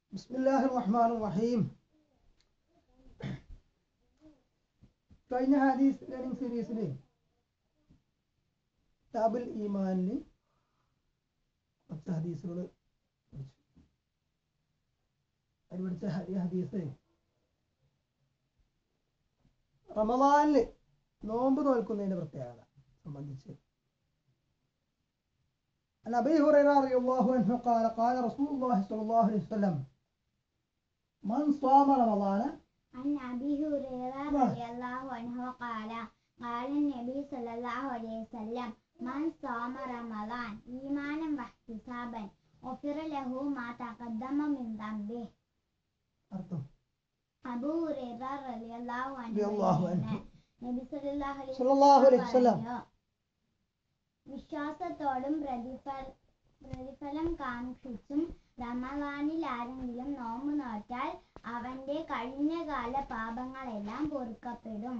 ബിസ്മില്ലാഹി റഹ്മാൻ റഹീം കഴിഞ്ഞ ഹാദീസ് ലേണിംഗ് സീരീസിൽ കിതാബുൽ ഈമാനിൽ കുറച്ച് ഹദീസുകൾ അതിൽ പഠിച്ച ഹരി ഹദീസ് റമദാനിൽ നോമ്പ് നോൽക്കുന്നതിന്റെ പ്രത്യേകത സംബന്ധിച്ച് عن أبي هريرة رضي الله عنه قال قال رسول الله صلى الله عليه وسلم من صام رمضان عن أبي هريرة رضي الله عنه قال قال النبي صلى الله عليه وسلم من صام رمضان إيمانا واحتسابا غفر له ما تقدم من ذنبه അർത്ഥം അബൂ ഹുറൈറ റളിയല്ലാഹു അൻഹു റളിയല്ലാഹു പറയുന്നു, അൻഹു. നബി സല്ലല്ലാഹു അലൈഹി സല്ലല്ലാഹു അലൈഹി വസല്ലം. പറഞ്ഞു, വിശ്വാസത്തോടും പ്രതിഫല പ്രതിഫലം കാക്ഷിച്ചും റമദാനിൽ ആരെങ്കിലും നോമ്പ് നോറ്റാൽ അവന്റെ കഴിഞ്ഞകാല പാപങ്ങളെല്ലാം പൊറുക്കപ്പെടും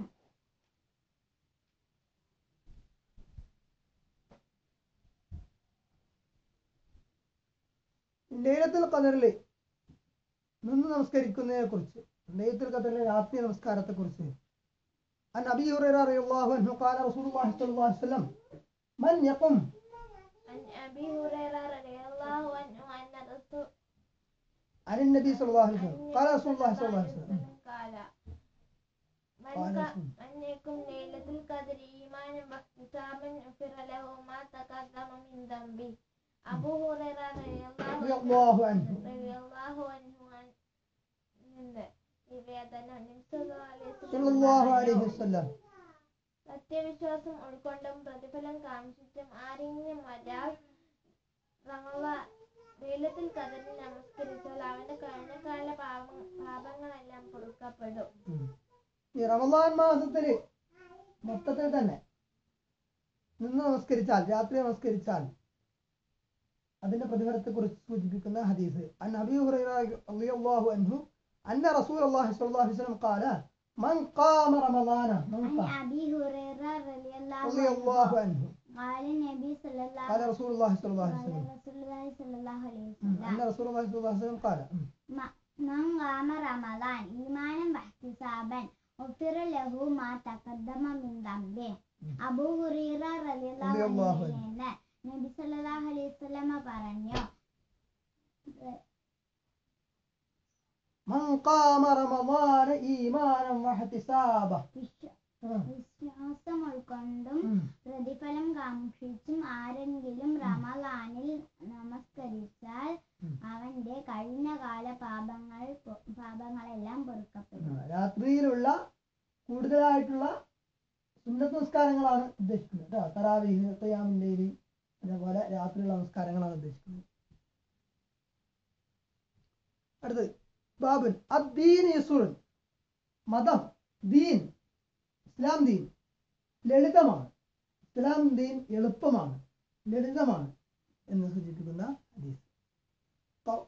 ലൈലത്തുൽ ഖദറിൽ നിന്ന് നമസ്കരിക്കുന്നതിനെ കുറിച്ച് ലൈലത്തുൽ ഖദറിലെ രാത്രി നമസ്കാരത്തെ കുറിച്ച് عن أبي هريرة رضي الله عنه قال رسول الله صلى الله عليه وسلم من يقم عن أبي هريرة رضي الله عنه أن رسول عن النبي صلى الله عليه وسلم قال رسول الله صلى الله عليه وسلم قال من قال ق- رسول- من يكن ليلة القدر إيمانا واحتسابا غفر له ما تقدم من ذنبه أبو هريرة رضي رضي الله الله عنه رضي الله عنه عن- നിന്ന് നിവേദനം നബി സല്ലല്ലാഹു അലൈഹി വസല്ലം صلى الله عليه പറഞ്ഞു, وسلم സത്യവിശ്വാസം ഉൾക്കൊണ്ടും പ്രതിഫലം കാണിച്ചിട്ടും ആരെങ്കിലും ഒരാൾ റമളാ ലൈലത്തുൽ ഖദറിൽ നമസ്കരിച്ചാൽ അവന്റെ കഴിഞ്ഞകാല പാപ- പാപങ്ങളെല്ലാം പൊറുക്കപ്പെടും ഉം. ഈ റമദാൻ മാസത്തില് മൊത്തത്തിൽ തന്നെ നിന്ന് നമസ്കരിച്ചാൽ രാത്രി നമസ്കരിച്ചാൽ അതിന്റെ പ്രതിഫലത്തെ കുറിച്ച് സൂചിപ്പിക്കുന്ന ഹദീസ് അൻ അബി ഹുറൈറ റളിയല്ലാഹു അൻഹു അന്ന റസൂലുള്ളാഹി സ്വല്ലല്ലാഹു അലൈഹി വസല്ലം ഖാല മൻ ഖാമ റമദാന മൻ عن ഖാമ أبي هريرة رضي الله റളിയല്ലാഹു عنه അൻഹു قال النبي صلى الله قال رسول الله صلى الله عليه قال وسلم رسول الله صلى الله عليه ഉം. അന്ന وسلم റസൂലുള്ളാഹി സ്വല്ലല്ലാഹു അലൈഹി വസല്ലം ഖാല ഉം. م- من قام رمضان إيمانا واحتسابا غفر له ما تقدم من ذنبه അബൂ ഹുറൈറ റളിയല്ലാഹു റളിയല്ലാഹു അൻഹു നിന്ന് നബി സല്ലല്ലാഹു അലൈഹി വസല്ലമ പറഞ്ഞു മൻ ഖാമ റമദാന ഈമാനൻ വഹ്തിസാബ വിശ്വ- ഉം. വിശ്വാസം ഉൾക്കൊണ്ടും ഉം. പ്രതിഫലം കാക്ഷിച്ചും ആരെങ്കിലും റമദാനിൽ നമസ്കരിച്ചാൽ ഉം. അവന്റെ കഴിഞ്ഞകാല പാപങ്ങൾ പൊ- പാപങ്ങളെല്ലാം പൊറുക്കപ്പെടും ആ, രാത്രിയിലുള്ള കൂടുതലായിട്ടുള്ള സുന്നത്ത് നമസ്കാരങ്ങളാണ് ഉദ്ദേശിക്കുന്നത് കേട്ടോ തറാവീഹ് ഖിയാമുൽ അതേപോലെ രാത്രിയുള്ള നമസ്കാരങ്ങളാണ് ഉദ്ദേശിക്കുന്നത് അടുത്തത് ബാബുൻ അദ്ദീൻ യസുറുൻ മതം ദീൻ ഇസ്ലാം ദീൻ ലളിതമാണ് ഇസ്ലാം ദീൻ എളുപ്പമാണ് ലളിതമാണ് എന്ന് സൂചിപ്പിക്കുന്ന ഹദീസ് ക-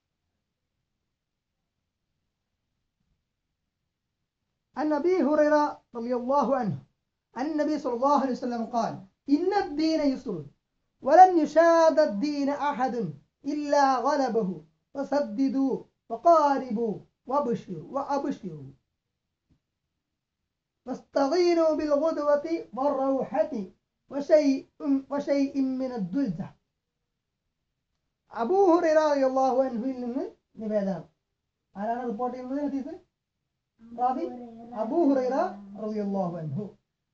عن أبي هريرة رضي الله عنه عن النبي صلى الله عليه وسلم قال إن الدين يسر ولن يشاد الدين أحد إلا غلبه فسددوا وقاربوا وابشروا وأبشروا واستغينوا بالغدوة والروحة وشيء وشيء من الدلجة അബൂ ഹുറൈറ റളിയല്ലാഹു അൻഹുവിൽ നിന്ന് നിവേദനം ആരാണ് റിപ്പോർട്ട് ചെയ്യുന്നത് ഹദീസ് റാവി അബൂ ഹുറൈറ റളിയല്ലാഹു അൻഹു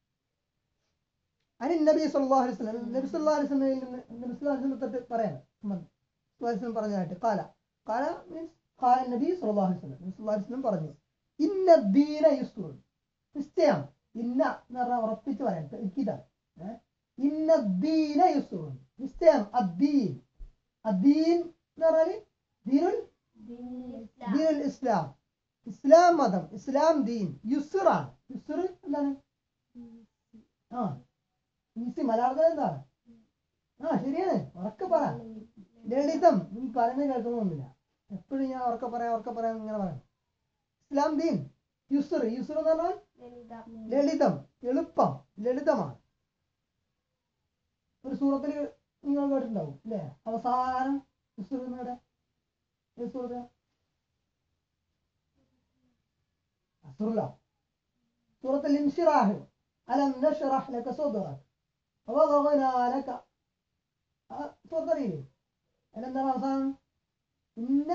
അനി നബി സല്ലല്ലാഹു അലൈഹി വസല്ലം നബി സല്ലല്ലാഹു അലൈഹി വസല്ലമയിൽ നിന്ന് നബി സല്ലല്ലാഹു അലൈഹി വസല്ലം തൊട്ട് പറയാണ് ഉമ്മൻ സല്ലല്ലാഹു അലൈഹി വസല്ലം പറഞ്ഞായിട്ട് കാല കാല മീൻസ് കാല നബി സല്ലല്ലാഹു അലൈഹി വസല്ലം നബി സല്ലല്ലാഹു അലൈഹി വസല്ലം പറഞ്ഞു ഇന്ന ദീന യുസ്റുൻ നിശ്ചയം ഇന്ന എന്ന് പറഞ്ഞാൽ ഉറപ്പിച്ച് പറയാം ഇതാണ് ഏഹ്? ഇന്ന ദീന യുസ്റുൻ നിശ്ചയം അദ്ദീൻ അദ്ദീൻ എന്ന് പറഞ്ഞാൽ ദീനുൽ ദീനുൽ ഇസ്ലാം ഇസ്ലാം മതം ഇസ്ലാം ദീൻ യുസുറാണ് യുസുർ എന്താണ് ആ ഈസി മലയാളത്തിൽ എന്താണ് ആ ശരിയാണ് ഉറക്കെ പറ ലളിതം നീ പറയുന്നത് കേൾക്കണമെന്നില്ല എപ്പോഴും ഞാൻ ഉറക്കെ പറയാം ഉറക്കെ പറയാം ഇങ്ങനെ പറയാം ഇസ്ലാം ദീൻ യുസുർ യുസുർ എന്ന് പറഞ്ഞാൽ ലളിതം എളുപ്പം ലളിതമാണ് ഒരു സൂറത്തിൽ നിങ്ങൾ കേട്ടിട്ടുണ്ടാവും അല്ലേ അവസാനം യുസുർ എന്നവിടെ ഏത് സൂറത്തിലാ? അസുറുല സൂറത്തിൽ ഇൻഷിറാഹ് അലം നഷ്റഹ് ലക സദ്റക് വവضعنا لك സൂറത്തറിയില്ലേ അതിലെന്താണ് അവസാനം ഇന്ന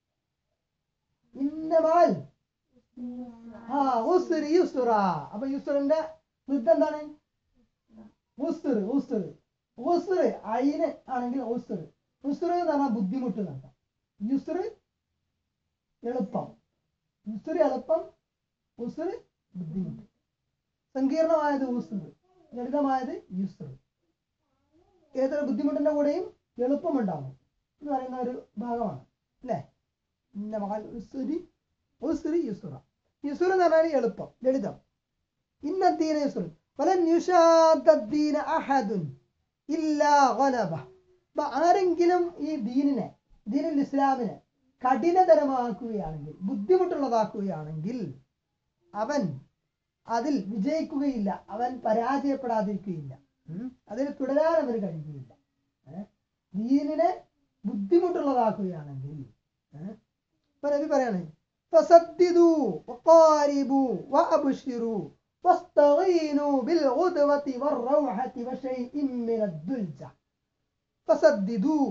ഇന്ന മാൽ ആ ഉസ്രി യുസ്റ അപ്പൊ യുസ്റിന്റെ വൃദ്ധം എന്താണ് ഉസ്ർ ഉസ്ർ ഉസ്ർ അയിന് ആണെങ്കിൽ ഉസ്ർ ഉസ്ർ എന്ന് പറഞ്ഞാൽ ബുദ്ധിമുട്ട് എന്നർത്ഥം യുസ്ർ എളുപ്പം യുസ്ർ എളുപ്പം ഉസ്ർ ബുദ്ധിമുട്ട് സങ്കീർണമായത് ഉസ്ർ ലളിതമായത് യുസ്ർ ഏതൊരു ബുദ്ധിമുട്ടിന്റെ കൂടെയും എളുപ്പമുണ്ടാകും എന്ന് പറയുന്ന ഒരു ഭാഗമാണ് അല്ലേ ഇന്ന മഹാൽ ഉസ്രി ഉസ്രി യുസ്ര യുസ്ര എന്ന് പറഞ്ഞാൽ എളുപ്പം ലളിതം ഇന്ന ദീന യുസ്ര വലൻ യുഷാദ്ദ ദീന അഹദുൻ ഇല്ലാ ഗലബ അപ്പൊ ആരെങ്കിലും ഈ ദീനിനെ ദീനുൽ ഇസ്ലാമിനെ കഠിനതരമാക്കുകയാണെങ്കിൽ ബുദ്ധിമുട്ടുള്ളതാക്കുകയാണെങ്കിൽ അവൻ അതിൽ വിജയിക്കുകയില്ല അവൻ പരാജയപ്പെടാതിരിക്കുകയില്ല ഉം. അതിൽ തുടരാൻ അവന് കഴിയുകയില്ല ഏ? ദീനിനെ ബുദ്ധിമുട്ടുള്ളതാക്കുകയാണെങ്കിൽ ഏ? ഇപ്പൊ നബി പറയാണ് فسددوا وقاربوا وأبشروا واستعينوا بالغدوة والروحة وشيء من الدلجة فسددوا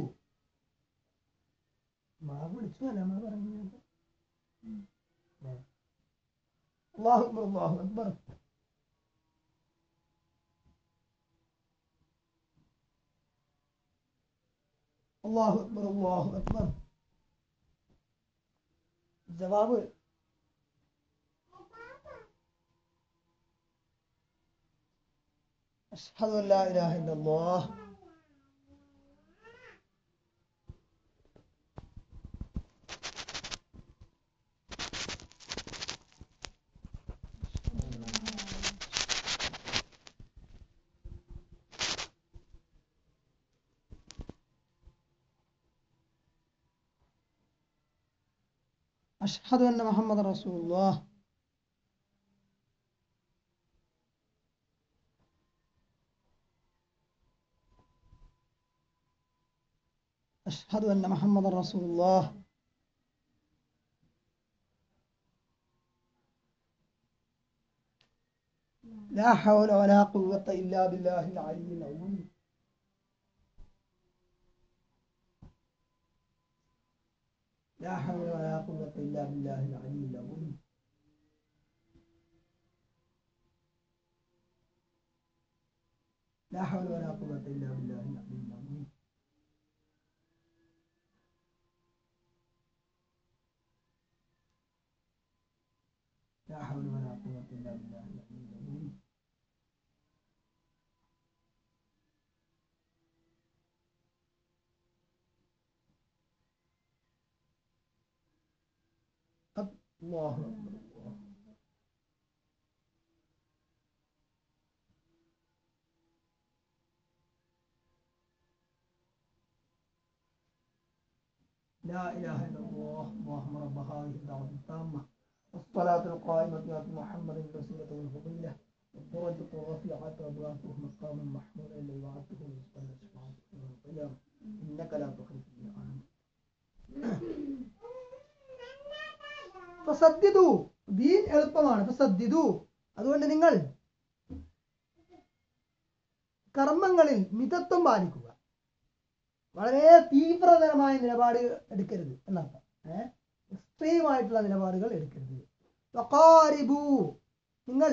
ما വിളിച്ചു അല്ല ما പറഞ്ഞു الله أكبر الله أكبر الله أكبر الله أكبر ജവാബ് أشهد أن لا إله إلا الله أشهد أن محمد رسول الله أشهد أن محمد رسول الله لا حول ولا قوة إلا بالله العلي العظيم لا حول ولا قوة إلا بالله العلي العظيم لا حول ولا قوة إلا بالله العلي العظيم لا حول ولا قوة إلا بالله العلي العظيم أب- الله أكبر الله لا إله إلا الله اللهم رب هذه الدعوة التامة والصلاة القائمة آت محمد الوسيلة والفضيلة والدرجة الرفيعة وبعثه مقاما محمودا الذي وعدته ويستنى شفاعته يوم القيامة إنك لا تخلف الميعاد ഫസദ്ദിദു ദീൻ എളുപ്പമാണ് ഫസദ്ദിദു അതുകൊണ്ട് നിങ്ങൾ കർമ്മങ്ങളിൽ മിതത്വം പാലിക്കുക വളരെ തീവ്രതരമായ നിലപാട് എടുക്കരുത് എന്നർത്ഥം ഏഹ് എക്സ്ട്രീം ആയിട്ടുള്ള നിലപാടുകൾ എടുക്കരുത് വഖാരിബു നിങ്ങൾ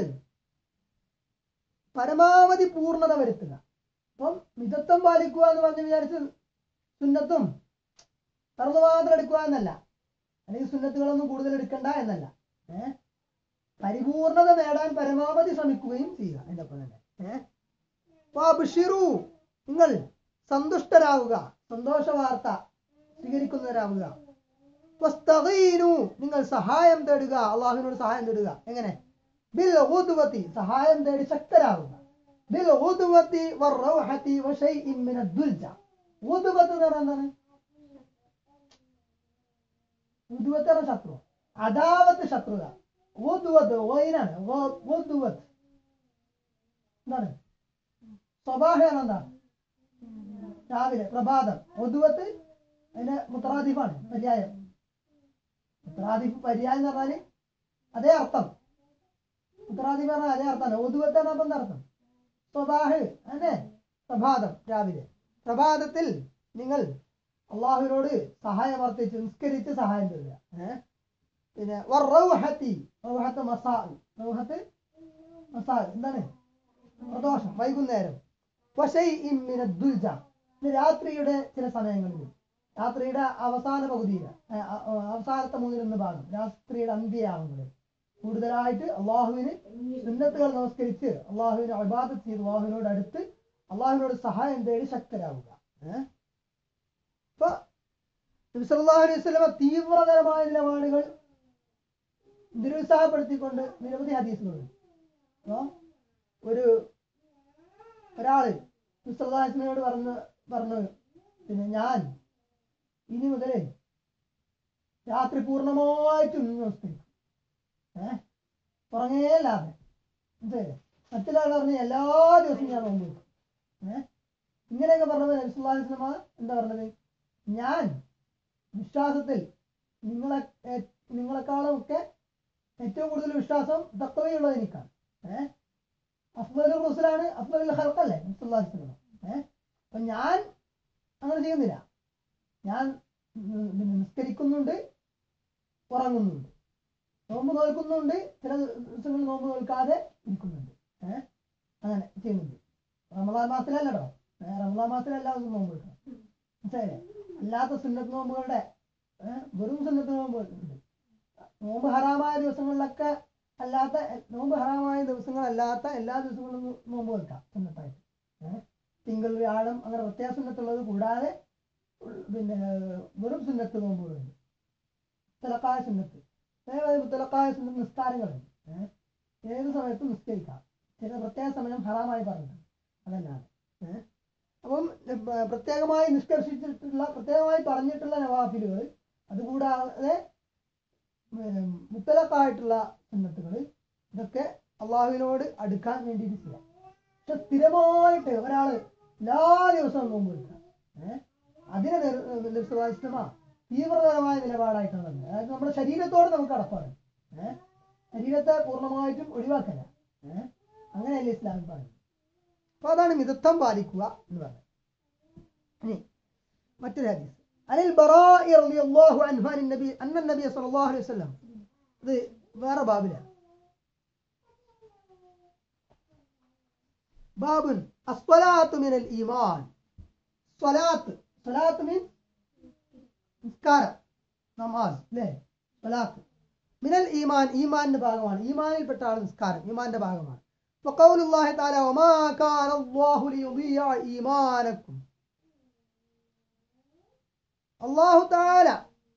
പരമാവധി പൂർണ്ണത വരുത്തുക അപ്പം മിതത്വം പാലിക്കുക എന്ന് പറഞ്ഞ് വിചാരിച്ച് സുന്നത്തും തറന്നു മാത്രം എടുക്കുക എന്നല്ല അല്ലെങ്കിൽ സുന്നത്തുകളൊന്നും കൂടുതൽ എടുക്കണ്ട എന്നല്ല ഏഹ് പരിപൂർണത നേടാൻ പരമാവധി ശ്രമിക്കുകയും ചെയ്യുക എൻ്റെ ഒപ്പം തന്നെ ഏഹ് വാബിഷിറു നിങ്ങൾ സന്തുഷ്ടരാവുക സന്തോഷ വാർത്ത സ്വീകരിക്കുന്നവരാവുക വസ്തഗീനു നിങ്ങൾ സഹായം തേടുക അള്ളാഹുവിനോട് സഹായം തേടുക എങ്ങനെ ബിൽ ഊതുവത്തി സഹായം തേടി ശക്തരാവുക ബിൽ ഊതുവത്തി വറൗഹത്തി വശൈഇൻ മിന ദുൽജ ഊതുവത്ത് എന്ന് പറഞ്ഞാൽ എന്താണ് ഉദുവത്ത് എന്ന ശത്രു അദാവത്ത് ശത്രുത ഉദുവത്ത് ഓയിനാണ് ഉദുവത്ത് എന്താണ് സ്വഭാഹ എന്താണ് രാവിലെ പ്രഭാതം ഉദുവത്ത് അതിന്റെ മുത്തറാദിഫാണ് പര്യായം മുത്തറാദിഫ് പര്യായം എന്ന് പറഞ്ഞാല് അതേ അർത്ഥം ഉത്തറാദി പറഞ്ഞ അതേ അർത്ഥമാണ് ഒതുവത്താണ് അപ്പം അർത്ഥം സ്വബാഹ് അതെ പ്രഭാതം രാവിലെ പ്രഭാതത്തിൽ നിങ്ങൾ അള്ളാഹുവിനോട് സഹായം അർത്ഥിച്ച് നിസ്കരിച്ച് സഹായം തരിക ഏഹ് പിന്നെ വറൗഹത്തി റൗഹത്ത് മസാ റൗഹത്ത് മസാ എന്താണ് പ്രദോഷം വൈകുന്നേരം വശൈഇൻ മിന ദുൽജ ഇത് രാത്രിയുടെ ചില സമയങ്ങളിൽ രാത്രിയുടെ അവസാന പകുതിയിൽ ഏ, അ- അ- അവസാനത്തെ മൂന്നിലൊന്ന് ഭാഗം രാത്രിയുടെ അന്ത്യയാവുന്നത് കൂടുതലായിട്ട് അള്ളാഹുവിന് സുന്നത്തുകൾ നമസ്കരിച്ച് അള്ളാഹുവിനെ അബാദത്ത് ചെയ്ത് അള്ളാഹുവിനോട് അടുത്ത് അള്ളാഹുവിനോട് സഹായം തേടി ശക്തരാവുക ഏഹ് ഇപ്പൊ നബി സല്ലല്ലാഹു അലൈഹി വസല്ലമ തീവ്രതരമായ നിലപാടുകൾ നിരുത്സാഹപ്പെടുത്തിക്കൊണ്ട് നിരവധി ഹദീസുകളുണ്ട് അപ്പൊ ഒരു ഒരാള് നബി പറഞ്ഞ് പറഞ്ഞു പിന്നെ ഞാൻ ഇനി മുതൽ രാത്രി പൂർണ്ണമായിട്ടും ഇന്ന് നമസ്കരിക്കും ഏഹ് പുറങ്ങേലാതെ മനസ്സിലായില്ലേ മറ്റൊരാൾ പറഞ്ഞു എല്ലാ ദിവസവും ഞാൻ നോമ്പ് വെക്കും ഏഹ് ഇങ്ങനെയൊക്കെ പറഞ്ഞപ്പോൾ നബി സല്ലല്ലാഹു അലൈഹി വസല്ലമ എന്താ പറഞ്ഞത് ഞാൻ വിശ്വാസത്തിൽ നിങ്ങളെ ഏ- നിങ്ങളെക്കാളും ഒക്കെ ഏറ്റവും കൂടുതൽ വിശ്വാസം തക്കവയുള്ളത് എനിക്കാണ് ഏഹ് അഫ്ദലുൽ റസൂലാണ് അഫ്ദലുൽ ഖൽഖല്ലേ നബി സല്ലല്ലാഹു അലൈഹി വസല്ലമ ഏഹ് അപ്പൊ ഞാൻ അങ്ങനെ ചെയ്യുന്നില്ല ഞാൻ ഉം പിന്നെ നിസ്കരിക്കുന്നുണ്ട് ഉറങ്ങുന്നുണ്ട് നോമ്പ് നോൽക്കുന്നുണ്ട് ചില ദിവസങ്ങളിൽ നോമ്പ് നോൽക്കാതെ ഇരിക്കുന്നുണ്ട് ഏഹ് അങ്ങനെ ചെയ്യുന്നുണ്ട് റമദാൻ മാസത്തിലല്ലോ ഏഹ് റമദാൻ മാസത്തിൽ എല്ലാ ദിവസവും നോമ്പ് എടുക്കണം മനസ്സിലായില്ലേ അല്ലാത്ത സുന്നത്ത് നോമ്പുകളുടെ ഏഹ് വെറും സുന്നത്ത് നോമ്പ് ഉണ്ട് നോമ്പ് ഹറാമായ ദിവസങ്ങളിലൊക്കെ അല്ലാത്ത നോമ്പ് ഹറാമായ ദിവസങ്ങളല്ലാത്ത എല്ലാ ദിവസങ്ങളും നോ- നോമ്പ് വെക്കാം സുന്നത്തായിട്ട് ഏഹ് തിങ്കൾ വ്യാഴം അങ്ങനെ പ്രത്യേക സുന്നത്തുള്ളത് കൂടാതെ ഉൾ- പിന്നെ വെറും സുന്നത്ത് നോമ്പുകളുണ്ട് തിലക്കായ സുന്നത്ത് അതേപോലെ തിലക്കായ സുന്നത്ത് നിസ്കാരങ്ങളുണ്ട് ഏഹ് ഏത് സമയത്തും നിസ്കരിക്കാം ചില പ്രത്യേക സമയം ഹറാമായി പറഞ്ഞിട്ടുണ്ട് അതല്ലാതെ ഏഹ് അപ്പം ഏർ പ്രത്യേകമായി നിഷ്കർഷിച്ചിട്ടുള്ള പ്രത്യേകമായി പറഞ്ഞിട്ടുള്ള നവാഫിലുകൾ അതുകൂടാതെ ഏർ മുത്തലക്കായിട്ടുള്ള സുന്നത്തുകൾ ഇതൊക്കെ അള്ളാഹുവിനോട് അടുക്കാൻ വേണ്ടിയിട്ട് ചെയ്യാം പക്ഷെ സ്ഥിരമായിട്ട് ഒരാൾ എല്ലാ ദിവസവും നോമ്പ് എടുക്കുക ഏഹ് അതിനെ നിർസ്വാസ്ഥമ തീവ്രതരമായ നിലപാടായിട്ടാണ് പറഞ്ഞത് അതായത് നമ്മുടെ ശരീരത്തോട് നമുക്ക് അടപ്പാണ് ഏഹ് ശരീരത്തെ പൂർണ്ണമായിട്ടും ഒഴിവാക്കല ഏഹ് അങ്ങനെയല്ലേ ഇസ്ലാമിൽ പറയുന്നത് അപ്പൊ അതാണ് മിതത്വം പാലിക്കുക എന്ന് പറഞ്ഞത് ഇനി മറ്റൊരു ഹദീസ് അനിൽ ബറാഇ റളിയല്ലാഹു അൻഹു അനിൻ നബി അന്ന നബി സല്ലല്ലാഹു അലൈഹി വസല്ലം ഇത് വേറെ ബാബിലാണ് ബാബുൻ അസ്വലാത്തു മിനൽ ഈമാൻ സ്വലാത്ത് സ്വലാത്ത് മീൻ നിസ്കാരം നമാസ് അല്ലേ സ്വലാത്ത് മിനൽ ഈമാൻ ഈമാന്റെ ഭാഗമാണ് ഈമാനിൽപ്പെട്ട ആൾ നിസ്കാരം ഈമാന്റെ ഭാഗമാണ് وقول الله تعالى وما كان الله ليضيع إيمانكم അള്ളാഹു താല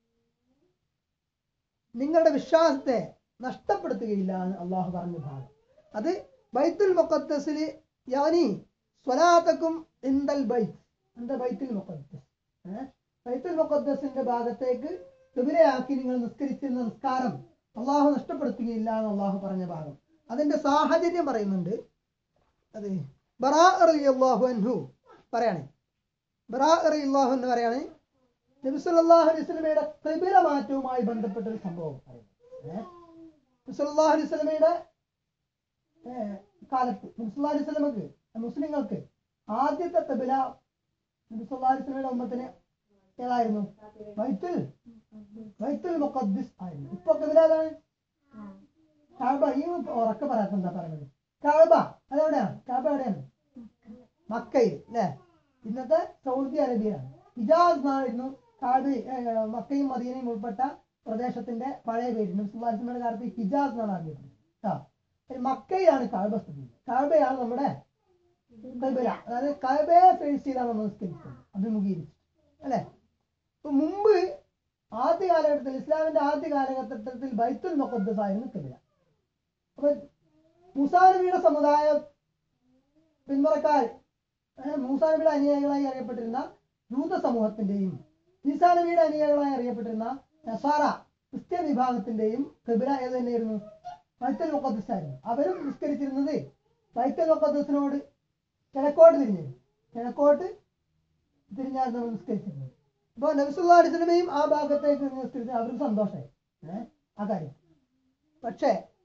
നിങ്ങളുടെ വിശ്വാസത്തെ നഷ്ടപ്പെടുത്തുകയില്ല എന്ന് അള്ളാഹു പറഞ്ഞ ഭാഗം അത് ബൈത്തുൽ മുഖദ്സില് യാനി സ്വലാത്തക്കും ഇന്ദൽ ബൈത്ത് എന്താ ബൈത്തുൽ മുഖദ്സ് ഏഹ് ബൈത്തുൽ മുഖദ്സിന്റെ ഭാഗത്തേക്ക് തുബിരയാക്കി നിങ്ങൾ നിസ്കരിച്ചിരുന്ന നിസ്കാരം അള്ളാഹു നഷ്ടപ്പെടുത്തുകയില്ല എന്ന് അള്ളാഹു പറഞ്ഞ ഭാഗം അതിന്റെ സാഹചര്യം പറയുന്നുണ്ട് അതെ ബറാ അള്ളാഹു അൻഹു പറയണേ ബറാ അള്ളാഹു എന്ന് പറയാണ് നബി സല്ലല്ലാഹു അലൈഹി വസല്ലമയുടെ ഖിബില മാറ്റവുമായി ബന്ധപ്പെട്ട ഒരു സംഭവം പറയുന്നത് ഏഹ് നബി സല്ലല്ലാഹു അലൈഹി വസല്ലമയുടെ ഏഹ് കാലത്ത് നബി സല്ലല്ലാഹു അലൈഹി വസല്ലമക്ക് മുസ്ലിങ്ങൾക്ക് ആദ്യത്തെ ഖിബില നബി സല്ലല്ലാഹു അലൈഹി വസല്ലമയുടെ ഉമ്മത്തിന് ഏതായിരുന്നു ബൈത്തുൽ ബൈത്തുൽ മുഖദ്ദിസ് ആയിരുന്നു ഇപ്പൊ ഖിബില ഏതാണ് കഅബ ഈ ഉറക്കെ പറയാത്ത എന്താ പറയുന്നത് കഅബ അതെവിടെയാണ് കഅബ എവിടെയാണ് മക്കയിൽ അല്ലേ ഇന്നത്തെ സൗദി അറേബ്യയിലാണ് ഹിജാസ് എന്നായിരുന്നു കാബി ഏർ മക്കയും മദീനയും ഉൾപ്പെട്ട പ്രദേശത്തിന്റെ പഴയ പേര് നബ്സുല്ലാസ്മയുടെ കാലത്ത് ഹിജാസ് എന്നാണ് അറിയപ്പെടുന്നത് കേട്ടോ മക്കയിലാണ് കാബ സ്ഥിതി ചെയ്യുന്നത്. കാബയാണ് നമ്മുടെ ഖിബല. അതായത് കാബയെ ഫേസ് ചെയ്താണ് നമ്മൾ നിസ്കരിക്കുന്നത് അഭിമുഖീകരിച്ച് അല്ലെ അപ്പൊ മുമ്പ് ആദ്യ കാലഘട്ടത്തിൽ ഇസ്ലാമിന്റെ ആദ്യ കാലഘട്ടത്തിൽ ബൈത്തുൽ മുഖദ്ദസ് ആയിരുന്നു ഖിബല അപ്പൊ മുസാ നബിയുടെ സമുദായം പിന്മുറക്കാർ ഏഹ് മൂസാ നബിയുടെ അനുയായികളായി അറിയപ്പെട്ടിരുന്ന ജൂത സമൂഹത്തിന്റെയും ഈസാ നബിയുടെ അനുയായികളായി അറിയപ്പെട്ടിരുന്ന നസാറ ക്രിസ്ത്യൻ വിഭാഗത്തിന്റെയും ഖിബില ഏത് തന്നെയായിരുന്നു ബൈത്തൽ മുഖദ്ദസ് ആയിരുന്നു അവരും നിസ്കരിച്ചിരുന്നത് ബൈത്തൽ മുഖദ്ദസിനോട് കിഴക്കോട്ട് തിരിഞ്ഞിരുന്നു കിഴക്കോട്ട് തിരിഞ്ഞായിരുന്നു അവർ നിസ്കരിച്ചിരുന്നത് അപ്പോൾ നബിസുല്ലാ അലിസ്ലമയും ആ ഭാഗത്തേക്ക് നിസ്കരിച്ചത് അവർക്ക് സന്തോഷമായി ഏഹ് ആ കാര്യം പക്ഷേ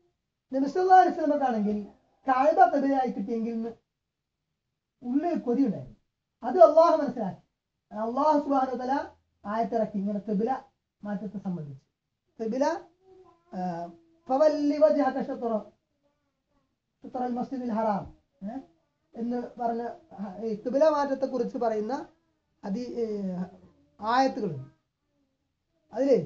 നബിസ്വല്ലാ അലിസ്ലമക്കാണെങ്കിൽ കാഴ്ബ കബിലായി കിട്ടിയെങ്കിൽ എന്ന് ഉള്ളിൽ കൊതിയുണ്ടായിരുന്നു അത് അള്ളാഹു മനസ്സിലാക്കി അള്ളാഹു സുബാനു തല ആയത്തിറക്കി ഇങ്ങനെ കബില മാറ്റത്തെ സംബന്ധിച്ച് കബില ഫവല്ലി വജ്ഹക ഷത്റ ഷത്റ അൽ മസ്ജിദിൽ ഹറാം ഏ? എന്ന് പറഞ്ഞ ഹ- ഈ കിബില മാറ്റത്തെ കുറിച്ച് പറയുന്ന അതി ഏഹ്, ആയത്തുകളുണ്ട് അതില്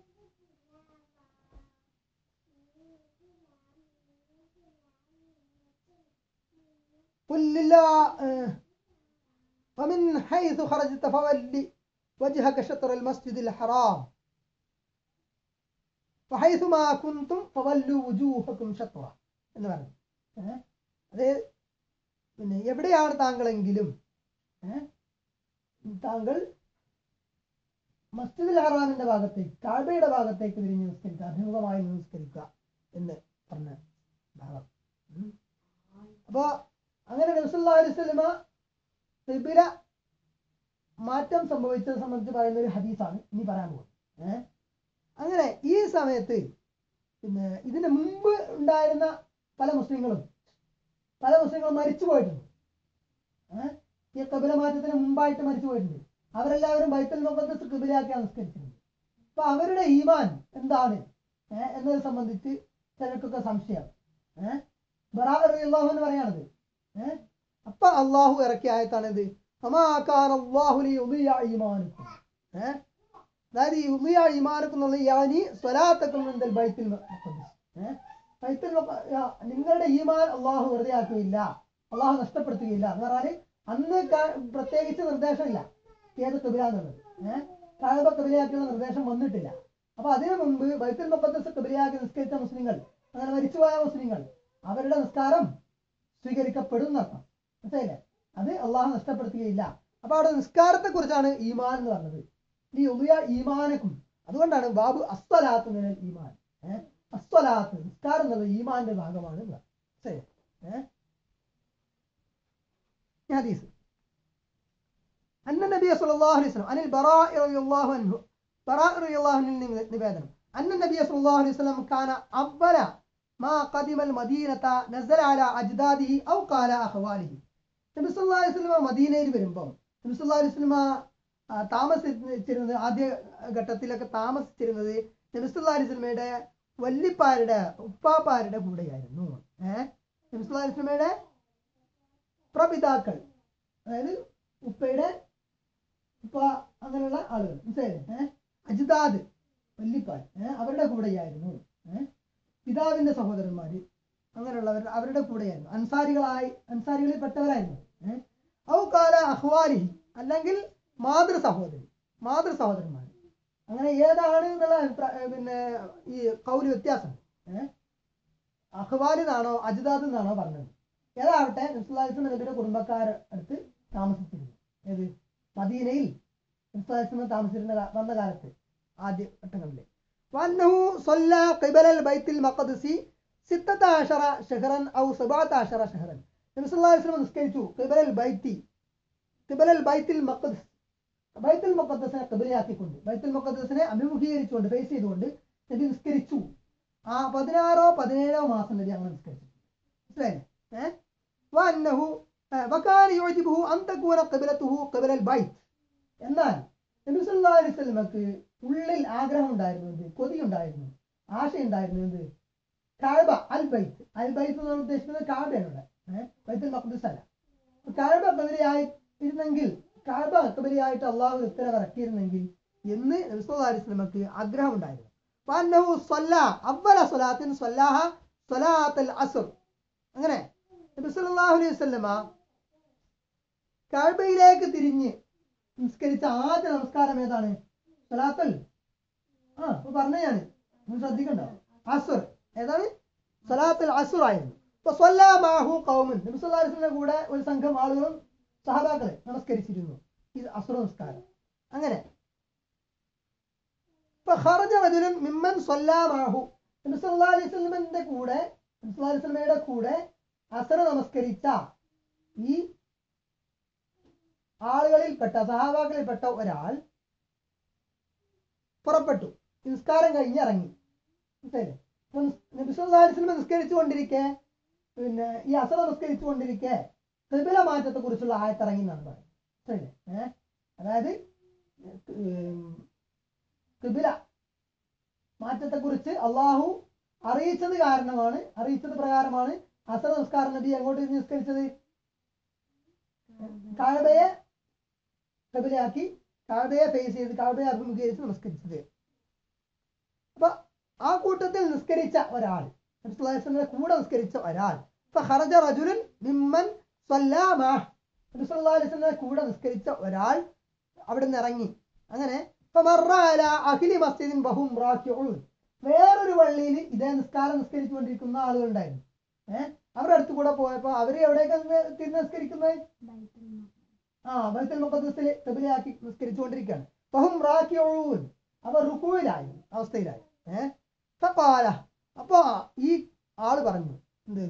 قل لله آه، ومن حيث خرجت فول وجهك شطر المسجد الحرام وحيث ما كنتم فولوا وجوهكم شطرة എന്ന് പറഞ്ഞു ഏഹ്? അത് പിന്നെ എവിടെയാണ് താങ്കളെങ്കിലും ഏഹ്? താങ്കൾ മസ്ജിദുൽ ഹറാമിന്റെ ഭാഗത്തേക്ക് കാബയുടെ ഭാഗത്തേക്ക് തിരിഞ്ഞ് നിസ്കരിക്കുക അഭിമുഖമായി നിസ്കരിക്കുക എന്ന് പറഞ്ഞ ഭാഗം ഉം. അപ്പോ അങ്ങനെ നബിസല്ലാ അലൈഹി സ്വലമ ത്രിപുര മാറ്റം സംഭവിച്ചത് സംബന്ധിച്ച് പറയുന്ന ഒരു ഹദീസാണ് ഇനി പറയാൻ പോകുന്നത് ഏഹ് അങ്ങനെ ഈ സമയത്ത് പിന്നെ ഇതിന് മുമ്പ് ഉണ്ടായിരുന്ന പല മുസ്ലിങ്ങളും പല മുസ്ലിങ്ങളും മരിച്ചു പോയിട്ടുണ്ട് ഏഹ് ഈ കപില മാറ്റത്തിന് മുമ്പായിട്ട് മരിച്ചു പോയിട്ടുണ്ട് അവരെല്ലാവരും ബൈത്തൽ മുഖത്ത് കപിലയാക്കിയാണ് നിസ്കരിച്ചിരുന്നത് അപ്പൊ അവരുടെ ഈമാൻ എന്താണ് ഏഹ് എന്നത് സംബന്ധിച്ച് ചിലർക്കൊക്കെ സംശയം ഏഹ് ബറാഹു എന്ന് പറയാണത് ഏഹ് അപ്പൊ അള്ളാഹു ഇറക്കിയ ആയത്താണിത് അമാക്കാൻ അള്ളാഹു ഈമാനുക്കും ഏഹ് അതായത് ഈ ഉദിയ ഈമാനുക്കും എന്നുള്ള യാനി സ്വലാത്തക്കും എന്തൽ ബൈത്തിൽ മുഖദ്ദസ്. ഏഹ് ബൈത്തുൽ മുഖ- യാ- നിങ്ങളുടെ ഈമാൻ അള്ളാഹു വെറുതെ ആക്കുകയില്ല അള്ളാഹു നഷ്ടപ്പെടുത്തുകയില്ല എന്ന് പറഞ്ഞാല് അന്ന് ക- പ്രത്യേകിച്ച് നിർദ്ദേശമില്ല ഏത് കബില എന്നുള്ളത് ഏഹ് കായബ കബിലയാക്കിയുള്ള നിർദ്ദേശം വന്നിട്ടില്ല അപ്പൊ അതിനു മുമ്പ് ബൈത്തുൽ മുഖദ്ദസ് കബിലയാക്കി നിസ്കരിച്ച മുസ്ലിങ്ങൾ അങ്ങനെ മരിച്ചുപോയ മുസ്ലിങ്ങൾ അവരുടെ നിസ്കാരം സ്വീകരിക്കപ്പെടും എന്നർത്ഥം മനസ്സിലായില്ലേ അത് അള്ളാഹു നഷ്ടപ്പെടുത്തുകയില്ല അപ്പൊ അവിടെ നിസ്കാരത്തെ കുറിച്ചാണ് ഈമാൻ എന്ന് പറഞ്ഞത് ഈ ഉദയ ഈമാനക്കും അതുകൊണ്ടാണ് ബാബു അസ്വലാത്ത് നിലൽ ഈമാൻ ഏഹ് അസ്വലാത്ത് നിസ്കാരം എന്നുള്ളത് ഈമാന്റെ ഭാഗമാണ് എന്ന് പറഞ്ഞത്. ശരി ഏഹ് ഈ ഹദീസ് അന്ന നബിയ സല്ലല്ലാഹു അലൈഹി വസല്ലം അനിൽ ബറാഇ റളിയല്ലാഹു അൻഹു ബറാഇ റളിയല്ലാഹു അൻഹു നിന്ന് നിവേദനം അന്ന നബിയ സല്ലല്ലാഹു അലൈഹി വസല്ലം കാന അവല മാ ഖദിമൽ മദീനത നസല അല അജ്ദാദിഹി ഔ ഖാല അഖ്വാലിഹി നബി സല്ലല്ലാഹു അലൈഹി വസല്ലം മദീനയിൽ വരുമ്പോൾ നബി സല്ലല്ലാഹു അലൈഹി വസല്ലം താമസിച്ചിരുന്നത് ആദ്യ ഘട്ടത്തിലൊക്കെ താമസിച്ചിരുന്നത് നബി സല്ലല്ലാഹു അലൈഹി വസല്ലമയുടെ വല്ലിപ്പാരുടെ ഉപ്പാപ്പാരുടെ കൂടെയായിരുന്നു ഏഹ് നബി സല്ലല്ലാഹു അലൈഹി വസല്ലമയുടെ പ്രപിതാക്കൾ അതായത് ഉപ്പയുടെ ഉപ്പ അങ്ങനെയുള്ള ആളുകൾ മനസ്സിലായില്ലേ ഏഹ് അജിതാദ് വല്ലിപ്പാൻ ഏഹ് അവരുടെ കൂടെയായിരുന്നു ഏഹ് പിതാവിന്റെ സഹോദരന്മാര് അങ്ങനെയുള്ളവർ അവരുടെ കൂടെയായിരുന്നു അൻസാരികളായി അൻസാരികളിൽ പെട്ടവരായിരുന്നു ഏഹ് ഔ കാല അഹ്വാലി അല്ലെങ്കിൽ മാതൃ സഹോദരി മാതൃ സഹോദരന്മാർ അങ്ങനെ ഏതാണ് എന്നുള്ള അഭിപ്രായ ഏർ പിന്നെ ഈ കൗല് വ്യത്യാസം ഏഹ് അഹ്വാലി എന്നാണോ അജിതാദ് എന്നാണോ പറഞ്ഞത് ഏതാവട്ടെ നബ്സുല്ലാസ്ലം നബിയുടെ കുടുംബക്കാർ അടുത്ത് താമസിച്ചിരുന്നു ഏത് മദീനയിൽ നബ്സുല്ലാസ്ലം താമസിച്ചിരുന്ന കാ- വന്ന കാലത്ത് ആദ്യ ഘട്ടങ്ങളിൽ وأنه صلى قبل البيت المقدس ستة عشر شهرا أو سبعة عشر شهرا നബി സല്ലല്ലാഹു അലൈഹി വസല്ലം നിസ്കരിച്ചു ഖിബലൽ ബൈത്തി ഖിബലൽ ബൈത്തുൽ മഖദ്സ് ബൈത്തുൽ മുഖദ്ദസിനെ ഖിബലയാക്കിക്കൊണ്ട് ബൈത്തുൽ മുഖദ്ദസിനെ അഭിമുഖീകരിച്ചുകൊണ്ട് ഫേസ് ചെയ്തുകൊണ്ട് നബി നിസ്കരിച്ചു ആ പതിനാറോ പതിനേഴോ മാസം നബി അങ്ങനെ നിസ്കരിച്ചു മനസ്സിലായില്ലേ ഏഹ് വഅന്നഹു ഏഹ് വകാന യുഅജിബുഹു അൻ തകൂന ഖിബലത്തുഹു ഖിബലൽ ബൈത്ത് എന്നാൽ നബി സല്ലല്ലാഹു അലൈഹി വസല്ലമക്ക് ഉള്ളിൽ ആഗ്രഹം ഉണ്ടായിരുന്നു എന്ത് കൊതി ഉണ്ടായിരുന്നു ആശയുണ്ടായിരുന്നു എന്ത് കാഴ്ബ അൽ ബൈത്ത് അൽ ബൈത്ത് എന്ന് ഉദ്ദേശിക്കുന്നത് കാബയാണ് ഇവിടെ ഏഹ് ബൈത്തുൽ മഖ്ദിസ് അല്ല അപ്പൊ കാഴ്ബ കബരിയായി ഇരുന്നെങ്കിൽ കാഴ്ബ കബരിയായിട്ട് അള്ളാഹു ഉത്തരവ് ഇറക്കിയിരുന്നെങ്കിൽ എന്ന് നബി സല്ലല്ലാഹു അലൈഹി വസല്ലമക്ക് ആഗ്രഹം ഉണ്ടായിരുന്നു വഅന്നഹു സ്വല്ല അവല സ്വലാത്തിൻ സ്വല്ലാഹ സ്വലാത്തൽ അസ്ർ അങ്ങനെ നബി സല്ലല്ലാഹു അലൈഹി വസല്ലമ കാഴ്ബയിലേക്ക് തിരിഞ്ഞ് നിസ്കരിച്ച ആദ്യ നമസ്കാരം ഏതാണ് സ്വലാത്തൽ ആ ഇപ്പൊ പറഞ്ഞ ഞാൻ നിങ്ങൾ ശ്രദ്ധിക്കണ്ടോ അസുർ ഏതാണ് സ്വലാത്തുൽ അസുർ ആയിരുന്നു ഇപ്പൊ സ്വല്ലാ മാഹു കൗമുൻ നബി സല്ലല്ലാഹു അലൈഹി വസല്ലമയുടെ കൂടെ ഒരു സംഘം ആളുകളും സഹബാക്കളെ നമസ്കരിച്ചിരുന്നു ഇത് അസുർ നമസ്കാരം അങ്ങനെ ഇപ്പൊ ഖറജ റജുലുൻ മിമ്മൻ സ്വല്ലാ മാഹു നബി സല്ലല്ലാഹു അലൈഹി വസല്ലമയുടെ കൂടെ നബി സല്ലല്ലാഹു അലൈഹി വസല്ലമയുടെ കൂടെ അസർ നമസ്കരിച്ച ഈ ആളുകളിൽപ്പെട്ട സഹാബാക്കളിൽപ്പെട്ട ഒരാൾ പുറപ്പെട്ടു നിസ്കാരം കഴിഞ്ഞ് ഇറങ്ങി മനസ്സിലായില്ലേ നബിസ്വല്ലാസ്ലം നിസ്കരിച്ചു കൊണ്ടിരിക്കെ പിന്നെ ഈ അസറ നിസ്കരിച്ചു കൊണ്ടിരിക്കെ കബില മാറ്റത്തെ കുറിച്ചുള്ള ആയത്തിറങ്ങി എന്നാണ് പറയുന്നത് ശരിയല്ലേ ഏഹ് അതായത് കബില മാറ്റത്തെ കുറിച്ച് അള്ളാഹു അറിയിച്ചത് കാരണമാണ് അറിയിച്ചത് പ്രകാരമാണ് അസറ നിസ്കാരം നബി എങ്ങോട്ട് തിരിഞ്ഞ് നിസ്കരിച്ചത് കാഴ്ബയെ കബിലയാക്കി കാഴ്ബയെ ഫേസ് ചെയ്ത് കാഴ്ബയെ അഭിമുഖീകരിച്ച് നമസ്കരിച്ചത് അപ്പൊ ആ കൂട്ടത്തിൽ നിസ്കരിച്ച ഒരാൾ നബിസ്വല്ലാസ്ലമിന്റെ കൂടെ നിസ്കരിച്ച ഒരാൾ ഇപ്പൊ ഹറജ റജുലൻ മിമ്മൻ സ്വല്ലാമ നബിസ്വല്ലാസ്ലമിന്റെ കൂടെ നിസ്കരിച്ച ഒരാൾ അവിടെ നിന്ന് ഇറങ്ങി അങ്ങനെ ഇപ്പൊ മറ അല അഖിലി മസ്ജിദിൻ ബഹും റാക്കിഉൻ വേറൊരു പള്ളിയിൽ ഇതേ നിസ്കാരം നിസ്കരിച്ചുകൊണ്ടിരിക്കുന്ന ആളുകളുണ്ടായിരുന്നു ഏഹ് അവരുടെ അടുത്ത് കൂടെ പോയപ്പോ അവര് എവിടേക്കാണ് തിരിഞ്ഞ് നിസ്കരിക്കുന്നത് ആ ബൈത്തുൽ മുഖദ്സിൽ കബിലയാക്കി നിസ്കരിച്ചുകൊണ്ടിരിക്കുകയാണ് ബഹും റാക്കിഊൻ അവർ റുക്കുവിലായി അവസ്ഥയിലായി ഏഹ് ഫഖാല അപ്പൊ ഈ ആള് പറഞ്ഞു എന്ത്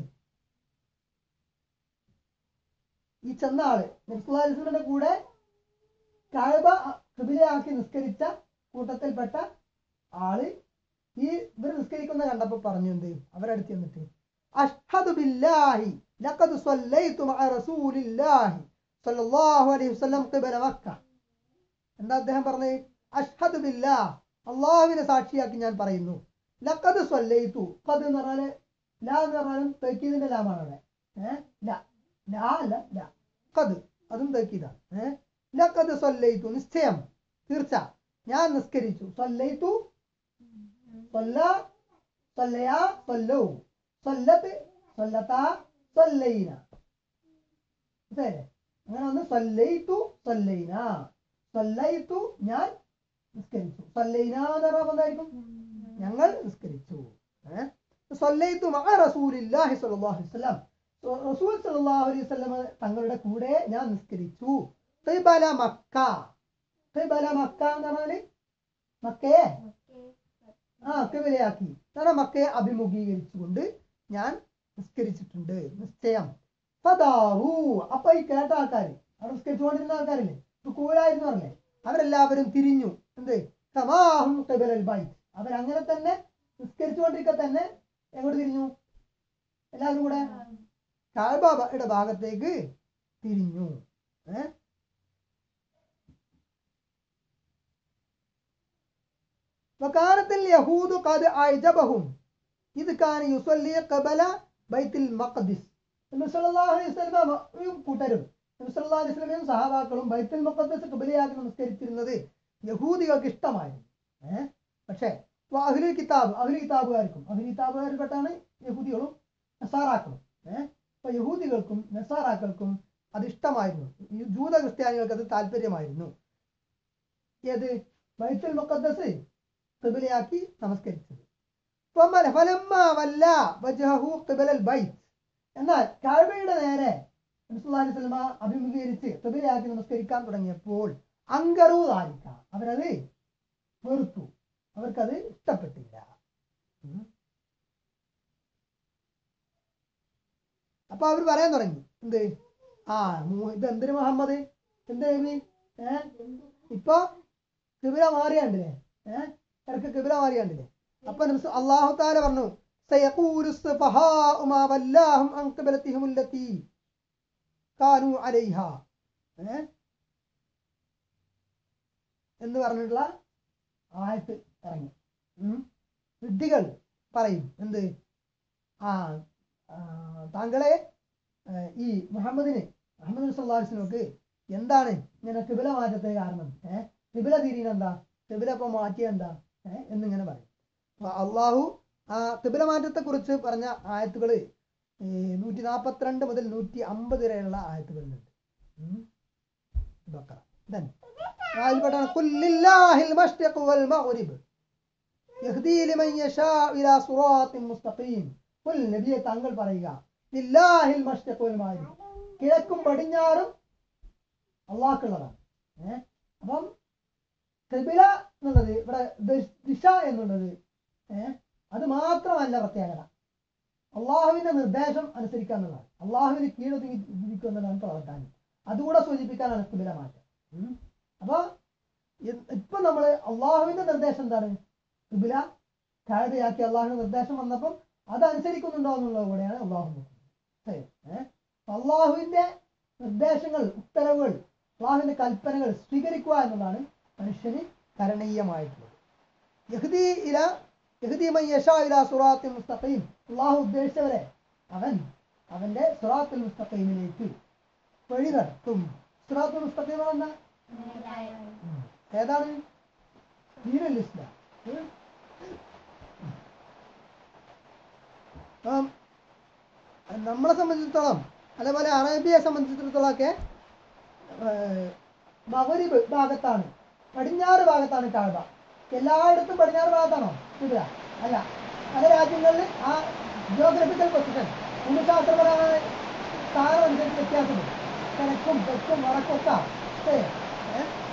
ഈ ചെന്ന ആള് നബ്സുല്ലാസ്ലമിന്റെ കൂടെ കഴബ കബിലയാക്കി നിസ്കരിച്ച കൂട്ടത്തിൽപ്പെട്ട ആള് ഈ ഇവർ നിസ്കരിക്കുന്ന കണ്ടപ്പോ പറഞ്ഞു എന്ത് അവരടുത്ത് എന്നിട്ട് അഷ്ഹദു ബില്ലാഹി ലഖദ് സ്വല്ലൈതു മഅ റസൂലില്ലാഹി സല്ലല്ലാഹു അലൈഹി വസല്ലം ഖിബല മക്ക എന്താ അദ്ദേഹം പറഞ്ഞത് അഷ്ഹദു ബില്ലാഹ് അള്ളാഹുവിനെ സാക്ഷിയാക്കി ഞാൻ പറയുന്നു ലഖദ് സ്വല്ലൈതു ഖദ് എന്ന് പറഞ്ഞാല് ലാ എന്ന് പറഞ്ഞാലും തക്കീദിന്റെ ലാമാണ് അവിടെ ഏഹ് ല ലാ അല്ല ല ഖദ് അതും തക്കീതാണ് ഏഹ് ലഖദ് സ്വല്ലൈതു നിശ്ചയം തീർച്ച ഞാൻ നിസ്കരിച്ചു സ്വല്ലൈതു സ്വല്ല സ്വല്ലയാ സ്വല്ലൗ സ്വല്ലത്ത് സ്വല്ലത്താ സ്വല്ലൈന മനസ്സിലായില്ലേ അങ്ങനെ ഒന്ന് സ്വല്ലൈതു സ്വല്ലൈന സ്വല്ലൈതു ഞാൻ നിസ്കരിച്ചു സ്വല്ലൈന എന്ന് പറഞ്ഞാൽ എന്തായിരിക്കും ഞങ്ങൾ നിസ്കരിച്ചു ഏഹ് സ്വല്ലൈതു മഅ റസൂലില്ലാഹി സ്വല്ലല്ലാഹു അലൈഹി വസല്ലം റസൂൽ സ്വല്ലല്ലാഹു അലൈഹി വസല്ലം തങ്ങളുടെ കൂടെ ഞാൻ നിസ്കരിച്ചു ഖിബല മക്ക ഖിബല മക്ക എന്ന് പറഞ്ഞാല് മക്കയെ ആ കിബിലയാക്കി കാരണം മക്കയെ അഭിമുഖീകരിച്ചുകൊണ്ട് ഞാൻ നിസ്കരിച്ചിട്ടുണ്ട് നിശ്ചയം ഫദാറു അപ്പൊ ഈ കേട്ട ആൾക്കാര് അവിടെ നിസ്കരിച്ചുകൊണ്ടിരുന്ന ആൾക്കാരില്ലേ ഇപ്പൊ കൂലായിരുന്നു പറഞ്ഞേ അവരെല്ലാവരും തിരിഞ്ഞു എന്ത് സമാഹും ഖിബലൽ ബൈത്ത് അവരങ്ങനെ തന്നെ നിസ്കരിച്ചുകൊണ്ടിരിക്കെ തന്നെ എങ്ങോട്ട് തിരിഞ്ഞു എല്ലാവരും കൂടെ കാഴ്ബയുടെ ഭാഗത്തേക്ക് തിരിഞ്ഞു ഏ وكانت اليهود قد أعجبهم إذ كان يصلي قبل بيت المقدس നബി സല്ലല്ലാഹു അലൈഹി വസല്ലമയും കൂട്ടരും നബി സല്ലല്ലാഹു അലൈഹി വസല്ലമയും സഹാബാക്കളും ബൈത്തുൽ മുഖദ്ദസ് ഖിബലയാക്കി നമസ്കരിച്ചിരുന്നത് യഹൂദികൾക്ക് ഇഷ്ടമായിരുന്നു ഏഹ് പക്ഷേ അഹ്ലി കിതാബ് അഹ്ലി കിതാബുകാർക്കും അഹ്ലി കിതാബുകാരിൽപ്പെട്ടാണ് യഹൂദികളും നസാറാക്കളും ഏഹ് അപ്പൊ യഹൂദികൾക്കും നസാറാക്കൾക്കും അത് ഇഷ്ടമായിരുന്നു ഈ ജൂത ക്രിസ്ത്യാനികൾക്ക് അത് താല്പര്യമായിരുന്നു ഏത് ബൈത്തുൽ മുഖദ്ദസ് ഖിബലയാക്കി നമസ്കരിച്ചത് ഫമല ഫലമ്മ വല്ല വജ്ഹഹു ഖിബലൽ ബൈത്ത് എന്നാൽ കഅബയുടെ നേരെ നബി സല്ലല്ലാഹു അലൈഹി വസല്ലമ അഭിമുഖീകരിച്ച് ഖിബലയാക്കി നമസ്കരിക്കാൻ തുടങ്ങിയപ്പോൾ അങ്കറു ദാലിക അവരത് വെറുത്തു അവർക്കത് ഇഷ്ടപ്പെട്ടില്ല ഉം. അപ്പൊ അവർ പറയാൻ തുടങ്ങി എന്ത് ആ മു- ഇത് എന്തിന് മുഹമ്മദ് എന്ത് നബി ഏ ഇപ്പൊ കിബില മാറിയാണ്ടില്ലേ ഏഹ് ഇടയ്ക്ക് കിബില മാറിയാണ്ടില്ലേ അപ്പൊ നബി അള്ളാഹു താല പറഞ്ഞു سيقول السفهاء ما ولاهم عن قبلتهم التي كانوا عليها ഏഹ് എന്ന് പറഞ്ഞിട്ടുള്ള ആയത്ത് ഇറങ്ങി ഉം. വിഡ്ഢികൾ പറയും എന്ത് ആ ആ, താങ്കളെ ആ, ഈ മുഹമ്മദിന് മുഹമ്മദ് സല്ലാസ്ലിനൊക്കെ എന്താണ് ഇങ്ങനെ കിബില മാറ്റത്തിന് കാരണം ഏഹ് കിബില തിരിയുന്ന എന്താ കിബില ഇപ്പൊ മാറ്റിയ എന്താ ഏഹ് എന്നിങ്ങനെ പറയും അപ്പൊ അള്ളാഹു ആ കിബില മാറ്റത്തെ കുറിച്ച് പറഞ്ഞ ആയത്തുകള് നൂറ്റി നാൽപ്പത്തിരണ്ട് മുതൽ നൂറ്റി അമ്പത് വരെയുള്ള ആയത്തുകളുണ്ട് ഉം. ബക്കറ ഇതന്നെ അതിൽപ്പെട്ടാണ് കുല്ലില്ലാഹിൽ മഷ്രിഖ് വൽ മഗ്രിബ് യഹ്ദി ലിമൻ യശാ ഇലാ സിറാത്തിൻ മുസ്തഖീം കുൽ നബിയെ താങ്കൾ പറയുക ലില്ലാഹിൽ മഷ്രിഖ് വൽ മഗ്രിബ് കിഴക്കും പടിഞ്ഞാറും അള്ളാഹ്ക്കുള്ളതാണ് ഏഹ് അപ്പം കിബില എന്നുള്ളത് ഇവിടെ ദി- ദിശ എന്നുള്ളത് ഏഹ് അത് മാത്രമല്ല പ്രത്യേകത അള്ളാഹുവിന്റെ നിർദ്ദേശം അനുസരിക്കുക എന്നുള്ളതാണ് അള്ളാഹുവിന് കീഴൊതുങ്ങി ജീവിക്കുക എന്നതാണ് പ്രവർത്തനം അതുകൂടെ സൂചിപ്പിക്കാനാണ് കിബില മാറ്റം ഉം. അപ്പൊ ഇ- ഇപ്പൊ നമ്മള് അള്ളാഹുവിന്റെ നിർദ്ദേശം എന്താണ് കിബില കാഴ്ചയാക്കി അള്ളാഹുവിന്റെ നിർദ്ദേശം വന്നപ്പം അതനുസരിക്കുന്നുണ്ടോ എന്നുള്ളത് കൂടെയാണ് അള്ളാഹു നോക്കുന്നത് ശരി ഏഹ് അള്ളാഹുവിന്റെ നിർദ്ദേശങ്ങൾ ഉത്തരവുകൾ അള്ളാഹുവിന്റെ കൽപ്പനകൾ സ്വീകരിക്കുക എന്നുള്ളതാണ് മനുഷ്യന് കരണീയമായിട്ടുള്ളത് യഹ്ദി ഇല യഹ്ദി മൻ യശാ ഇല സുറാത്തിൽ മുസ്തഖീം അള്ളാഹു ഉദ്ദേശിച്ചവരെ അവൻ അവന്റെ സുറാത്തുൽ മുസ്തഖീമിലേക്ക് വഴി നടത്തും സുറാത്തുൽ മുസ്തഖീം എന്താ ഏതാണ് ദീനുൽ ഇസ്ലാം ഉം. അപ്പം നമ്മളെ സംബന്ധിച്ചിടത്തോളം അതേപോലെ അറേബ്യയെ സംബന്ധിച്ചിടത്തോളം ഒക്കെ മകരിബ് ഭാഗത്താണ് പടിഞ്ഞാറ് ഭാഗത്താണ് കാഴ്ച എല്ലായിടത്തും പടിഞ്ഞാറ് ഭാഗത്താണോ ഇല്ല അല്ല പല രാജ്യങ്ങളിൽ ആ ജിയോഗ്രഫിക്കൽ പൊസിഷൻ ഭൂമിശാസ്ത്രപരമായ സ്ഥാനം അനുസരിച്ച് വ്യത്യാസമുണ്ട് കിഴക്കും തെക്കും വടക്കൊക്കെ ശരി ഏ?